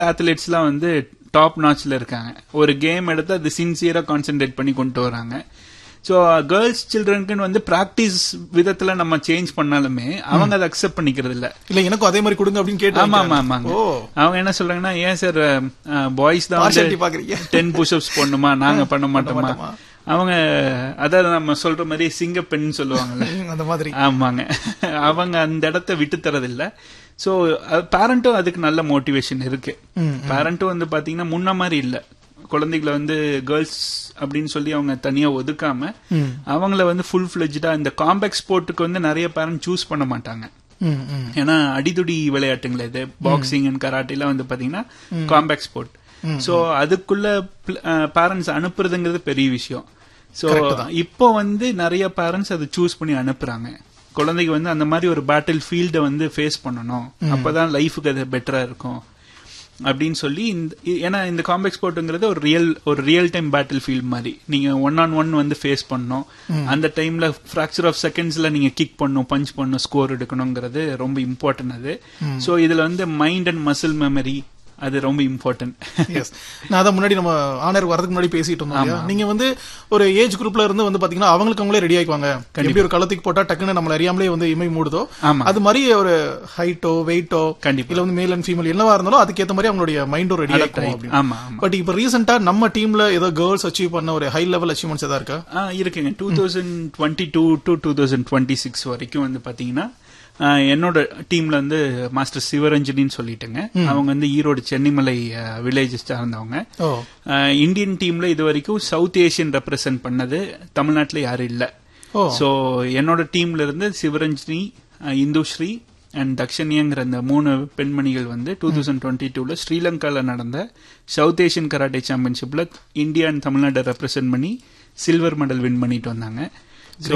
அத்லெட்ஸ்லாம் வந்து டாப் நாச்ல இருக்காங்க ஒரு கேம் எடுத்து அது சின்சியரா கான்சென்ட்ரேட் பண்ணி கொண்டு வராங்க ஸோ கேர்ள்ஸ் சில்ட்ரனுக்குன்னு வந்து ப்ராக்டிஸ் விதத்துல நம்ம சேஞ்ச் பண்ணாலுமே அவங்க அதை அக்செப்ட் பண்ணிக்கிறது இல்ல இல்ல எனக்கும் அதே மாதிரி கொடுங்க அப்படின்னு கேட்டு ஆமா ஆமா வாங்கிக்கிறாங்க. ஆமாங்க ஓ அவங்க என்ன சொல்றாங்கன்னா ஏன் சார் பாய்ஸ் தான் Partiality வந்து பாக்குறீங்க. டென் புஷ்அப்ஸ் பண்ணுமா நாங்க பண்ண மாட்டோமா மாட்டோமா? அவங்க அதாவது நம்ம சொல்ற மாதிரி சிங்க பெண் சொல்லுவாங்கல்ல ம், அந்த மாதிரி ஆமாங்க அவங்க அந்த இடத்த விட்டு தரதில்ல சோ பேரண்ட்டும் அதுக்கு நல்ல மோட்டிவேஷன் இருக்கு ம், பேரண்ட்டும் வந்து பாத்தீங்கன்னா முன்ன மாதிரி இல்ல குழந்தைகளை வந்து கேர்ள்ஸ் அப்படின்னு சொல்லி அவங்க தனியா ஒதுக்காம ம், அவங்கள வந்து ஃபுல் ஃபிளெஜ்டா இந்த காம்பேக்ட் ஸ்போர்ட்டுக்கு வந்து நிறைய பேரண்ட் சூஸ் பண்ண மாட்டாங்க ம், ம். ஏன்னா அடிதுடி விளையாட்டுங்களே இது பாக்ஸிங் அண்ட் கராட்டேலாம் வந்து பாத்தீங்கன்னா காம்பேக்ட் ஸ்போர்ட் சோ அதுக்குள்ள பேரண்ட்ஸ் அனுப்புறதுங்கிறது பெரிய விஷயம் சோ இப்போ வந்து நிறைய பேரண்ட்ஸ் அதை சூஸ் பண்ணி அனுப்புறாங்க குழந்தைக்கு வந்து அந்த மாதிரி ஒரு பேட்டில் ஃபீல்டை வந்து ஃபேஸ் பண்ணணும் அப்பதான் லைஃபுக்கு அது பெட்டரா இருக்கும் அப்படின்னு சொல்லி இந்த ஏன்னா இந்த காம்பேக்ட் ஸ்போர்ட்டுங்கிறது ஒரு ரியல் ஒரு ரியல் டைம் பேட்டில் ஃபீல்ட் மாதிரி நீங்க ஒன் ஆன் ஒன் வந்து ஃபேஸ் பண்ணணும் அந்த டைம்ல ஃபிராக்சர் ஆஃப் செகண்ட்ஸ்ல நீங்க கிக் பண்ணணும் பஞ்ச் பண்ணணும் ஸ்கோர் எடுக்கணுங்கிறது ரொம்ப இம்பார்ட்டன்ட் அது சோ இதுல வந்து மைண்ட் அண்ட் மசில் மெமரி அது ரொம்ப இம்பார்ட்டன்ட் Yes. நான் அதான் முன்னாடி நம்ம ஆனர் வரதுக்கு முன்னாடி பேசிட்டு இருந்தோம் இல்லையா? நீங்க வந்து ஒரு ஏஜ் குரூப்ல இருந்து வந்து பாத்தீங்கன்னா அவங்களுக்கு அவங்களே ரெடி ஆயிக்குவாங்க எப்படி ஒரு களத்துக்கு போட்டா டக்குன்னு நம்மள அறியாமலே வந்து இமை மூடுதோ ஆமா. அது மாதிரி ஒரு ஹைட்டோ வெயிட்டோ கண்டிப்பா. இல்ல வந்து மேல் அண்ட் ஃபீமேல் என்னவா இருந்தாலும் அதுக்கேத்த மாதிரி அவங்களுடைய மைண்டும் ரெடி ஆயிக்கும் அப்படின்னு ஆமா ஆமா பட் இப்ப ரீசெண்டா நம்ம டீம்ல ஏதோ கேர்ள்ஸ் அச்சீவ் பண்ண ஒரு ஹை லெவல் அச்சீவ்மெண்ட்ஸ் ஏதா இருக்கா ஆ இருக்குங்க two thousand twenty two to two thousand twenty six வரைக்கும் வந்து பாத்தீங்கன்னா ஆ, என்னோட டீம்ல வந்து மாஸ்டர் சிவரஞ்சனின்னு சொல்லிட்டுங்க அவங்க வந்து ஈரோடு சென்னிமலை வில்லேஜ் சார்ந்தவங்க ஓ ஆ, இந்தியன் டீம்ல இது வரைக்கும் சவுத் ஏசியன் ரெப்ரசன்ட் பண்ணது தமிழ்நாட்டுல யாரும் இல்ல ஓ சோ என்னோட டீம்ல இருந்து சிவரஞ்சினி ஆ, இந்துஸ்ரீ அண்ட் தக்ஷன்யாங்கிற அந்த மூணு பெண்மணிகள் வந்து டூ தௌசண்ட் டுவெண்ட்டி டூல ஸ்ரீலங்கால நடந்த சவுத் ஏசியன் கராட்டே சாம்பியன்ஷிப்ல இந்தியா அண்ட் தமிழ்நாட்டை ரெப்ரசென்ட் பண்ணி சில்வர் மெடல் வின் பண்ணிட்டு வந்தாங்க ஸோ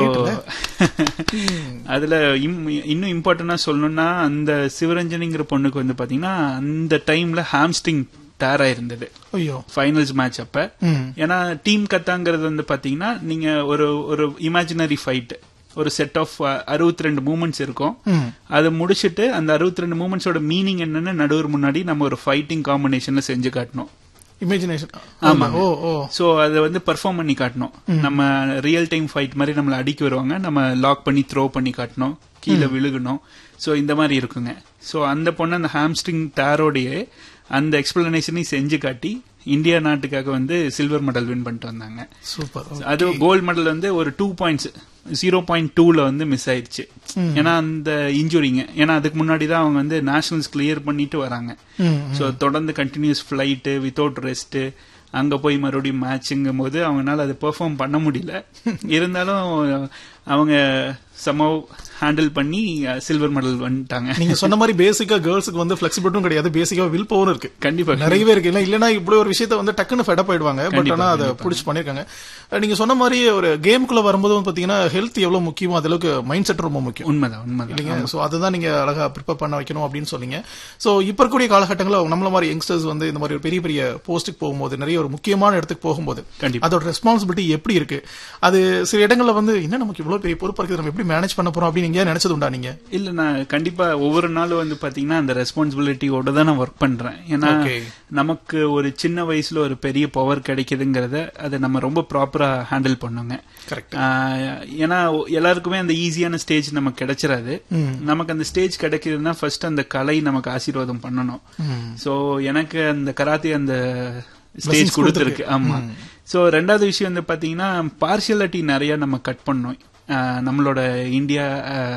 அதுல இம்- இன்னும் இம்பார்ட்டண்டா சொல்லணும்னா அந்த சிவரஞ்சனிங்கிற பொண்ணுக்கு வந்து பாத்தீங்கன்னா அந்த டைம்ல ஹாம்ஸ்டிங் டேர் ஆயிருந்தது ஐயோ ஃபைனல்ஸ் மேட்ச் அப்ப ம் ஏன்னா டீம் கத்தாங்கிறது வந்து பாத்தீங்கன்னா நீங்க ஒரு ஒரு இமேஜினரி ஃபைட் ஒரு செட் ஆஃப் அறுபத்தி ரெண்டு மூமெண்ட்ஸ் இருக்கும் ம் அதை முடிச்சிட்டு அந்த அறுபத்தி ரெண்டு மூமெண்ட்ஸோட மீனிங் என்னன்னு நடுவர் முன்னாடி நம்ம ஒரு ஃபைட்டிங் காம்பினேஷன்ல செஞ்சு காட்டணும் இமேஜினேஷன் ஆமா. ஓ ஓ சோ அதை வந்து பெர்ஃபார்ம் பண்ணி காட்டணும் நம்ம ரியல் டைம் ஃபைட் மாதிரி நம்மள அடிக்க வருவாங்க நம்ம லாக் பண்ணி த்ரோ பண்ணி காட்டணும் கீழே விழுகணும் சோ இந்த மாதிரி இருக்குங்க சோ அந்த பொண்ணு அந்த ஹாம்ஸ்ட்ரிங் டேரோடைய அந்த எக்ஸ்பிளனேஷனையும் செஞ்சு காட்டி இந்தியா நாட்டுக்காக வந்து சில்வர் மெடல் வின் பண்ணிட்டு வந்தாங்க சூப்பர் அது கோல்டு மெடல் வந்து ஒரு டூ பாயிண்ட்ஸ் ஜீரோ பாயிண்ட் டூல வந்து மிஸ் ஆயிடுச்சு ஏன்னா அந்த இன்ஜுரிங்க ஏன்னா அதுக்கு முன்னாடி தான் அவங்க வந்து நேஷனல்ஸ் கிளியர் பண்ணிட்டு வராங்க ம் ஸோ தொடர்ந்து கண்டினியூஸ் ஃபிளைட்டு வித்தவுட் ரெஸ்ட் அங்க போய் மறுபடியும் மேட்சுங்கும் போது அவங்களால அதை பெர்ஃபார்ம் பண்ண முடியல இருந்தாலும் அவங்க சமவ் ஹேண்டில் பண்ணி சில்வர் மெடல் வந்துட்டாங்க நீங்க சொன்ன மாதிரி பேசிக்கா கேர்ள்ஸுக்கு வந்து பிளெக்சிபிலிட்டும் கிடையாது பேசிக்கா வில் பவரும் இருக்கு கண்டிப்பா நிறையவே இருக்கு இல்ல இல்லனா இப்படி ஒரு விஷயத்த வந்து டக்குன்னு ஃபெடப் ஆயிடுவாங்க பட் கண்டிப்பா, ஆனா அதை புடிச்சு பண்ணிருக்காங்க அஹ் நீங்க சொன்ன மாதிரி ஒரு கேமுக்குள்ள வரும்போது வந்து பாத்தீங்கன்னா ஹெல்த் எவ்வளவு முக்கியமோ அந்த அளவுக்கு மைண்ட் செட் ரொம்ப முக்கியம் உண்மைதான் உண்மைதான் இல்லைங்க சோ அதுதான் நீங்க அழகா ப்ரிப்பேர் பண்ண வைக்கணும் அப்படின்னு சொன்னீங்க சோ இப்ப இருக்கக்கூடிய காலகட்டங்களில் நம்மள மாதிரி யங்ஸ்டர்ஸ் வந்து இந்த மாதிரி ஒரு பெரிய பெரிய போஸ்ட்டுக்கு போகும்போது நிறைய ஒரு முக்கியமான இடத்துக்கு போகும்போது கண்டிப்பா அதோட ரெஸ்பான்சிபிலிட்டி எப்படி இருக்கு அது சில இடங்கள்ல வந்து என்ன நமக்கு இவ்வளவு பெரிய பொறுப்பு இருக்குது நம்ம எப்படி மேனேஜ் பண்ண போறோம் அப்படின்னு எங்கேயா நினைச்சது உண்டா நீங்க இல்ல நான் கண்டிப்பா ஒவ்வொரு நாளும் வந்து பாத்தீங்கன்னா அந்த ரெஸ்பான்சிபிலிட்டியோட தான் நான் ஒர்க் பண்றேன் ஏன்னா Okay. நமக்கு ஒரு சின்ன வயசுல ஒரு பெரிய பவர் கிடைக்குதுங்கிறத அதை நம்ம ரொம்ப ப்ராப்பரா ஹேண்டில் பண்ணுங்க கரெக்ட் ஆஹ் ஏன்னா எல்லாருக்குமே அந்த ஈஸியான ஸ்டேஜ் நமக்கு கிடைச்சிடாது ம். நமக்கு அந்த ஸ்டேஜ் கிடைக்குதுன்னா ஃபர்ஸ்ட் அந்த கலை நமக்கு ஆசீர்வாதம் பண்ணணும் ம். சோ எனக்கு அந்த கராத்தே அந்த Blessings ஸ்டேஜ் கொடுத்துருக்கு ஆமா ம். சோ ரெண்டாவது விஷயம் வந்து பாத்தீங்கன்னா பார்ஷியாலிட்டி நிறைய நம்ம கட் பண்ணோம் ஆஹ் நம்மளோட இந்தியா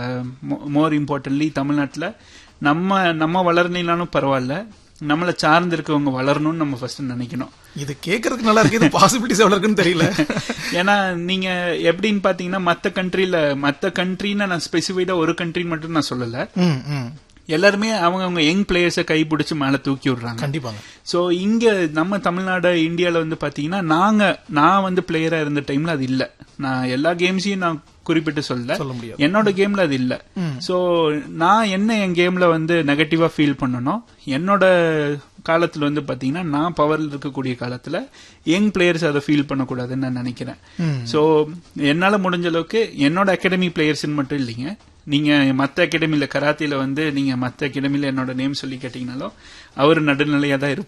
மோர் இம்பார்ட்டன்ட்லி தமிழ்நாட்டுல நம்ம நம்ம வளரலாம் பரவாயில்ல நம்மள சார்ந்து இருக்கவங்க வளரணும்னு நம்ம ஃபர்ஸ்ட் நினைக்கணும் இது கேக்குறதுக்கு நல்லா இருக்கு இது பாசிபிலிட்டிஸ் எவ்வளவு இருக்குன்னு தெரியல ஏன்னா நீங்க எப்படின்னு பாத்தீங்கன்னா மத்த கண்ட்ரில மத்த கண்ட்ரின்னு நான் ஸ்பெசிஃபைடா ஒரு கண்ட்ரின்னு மட்டும் நான் சொல்லல ம், ம். எல்லாருமே அவங்க அவங்க யங் பிளேயர்ஸை கைப்பிடிச்சு மேல தூக்கி விடுறாங்க கண்டிப்பாங்க சோ இங்க நம்ம தமிழ்நாடு இந்தியால வந்து பாத்தீங்கன்னா நாங்க நான் வந்து பிளேயரா இருந்த டைம்ல அது இல்ல நான் எல்லா கேம்ஸையும் நான் குறிப்பிட்டு சொல்ல சொல்ல முடியாது என்னோட கேம்ல அது இல்ல சோ நான் என்ன என் கேம்ல வந்து நெகட்டிவா ஃபீல் பண்ணனோ என்னோட காலத்துல வந்து பாத்தீங்கன்னா நான் பவர்ல இருக்கக்கூடிய காலத்துல யங் பிளேயர்ஸ் அதை ஃபீல் பண்ணக்கூடாதுன்னு நான் நினைக்கிறேன் ம். சோ என்னால முடிஞ்ச அளவுக்கு என்னோட அகாடமி பிளேயர்ஸ்னு மட்டும் இல்லைங்க நீங்க மத்த அகாடமில கராத்தில வந்து நீங்க மத்த அகாடமில என்னோட நேம் சொல்லி கேட்டீங்கனாலும் அவர் நடுநிலையா தான் இருப்பாரு